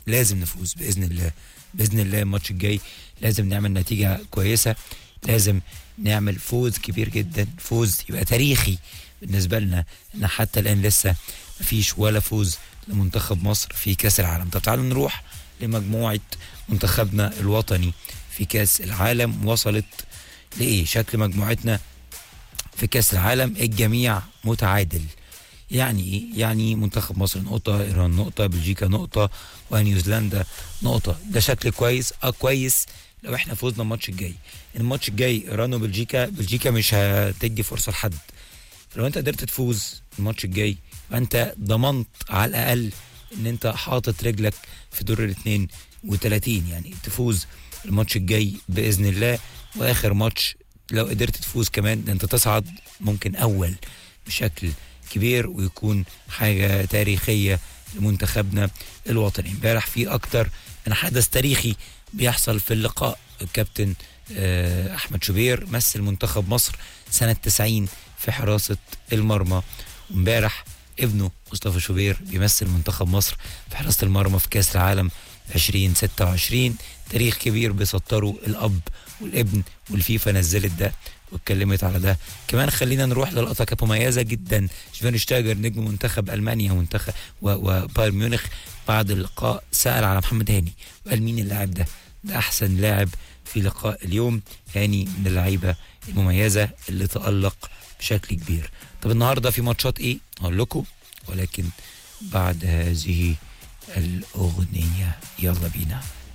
لازم نفوز باذن الله باذن الله الماتش الجاي لازم نعمل نتيجه كويسه لازم نعمل فوز كبير جدا فوز يبقى تاريخي بالنسبه لنا ان حتى الان لسه مفيش ولا فوز لمنتخب مصر في كاس العالم طب تعالوا نروح لمجموعه منتخبنا الوطني في كاس العالم وصلت لايه شكل مجموعتنا في كاس العالم الجميع متعادل يعني ايه يعني منتخب مصر نقطه ايران نقطه بلجيكا نقطه ونيوزيلندا نقطه ده شكل كويس اه كويس لو احنا فوزنا الماتش الجاي الماتش الجاي ايران وبلجيكا بلجيكا مش هتدي فرصه لحد لو انت قدرت تفوز الماتش الجاي فانت ضمنت على الاقل ان انت حاطط رجلك في دور ال 32 يعني تفوز الماتش الجاي باذن الله واخر ماتش لو قدرت تفوز كمان ده انت تصعد ممكن اول بشكل كبير ويكون حاجه تاريخيه لمنتخبنا الوطني امبارح في اكتر من حدث تاريخي بيحصل في اللقاء الكابتن آه، احمد شوبير مثل منتخب مصر سنه 90 في حراسه المرمى امبارح ابنه مصطفى شوبير بيمثل منتخب مصر في حراسه المرمى في كاس العالم 2026 تاريخ كبير بيسطره الاب والابن والفيفا نزلت ده واتكلمت على ده كمان خلينا نروح للقطه كانت مميزه جدا شفاينشتايجر نجم منتخب المانيا ومنتخب و- وبايرن ميونخ بعد اللقاء سال على محمد هاني وقال مين اللاعب ده ده احسن لاعب في لقاء اليوم هاني من اللعيبه المميزه اللي تالق بشكل كبير طب النهارده في ماتشات ايه هقول لكم ولكن بعد هذه الاغنيه يلا بينا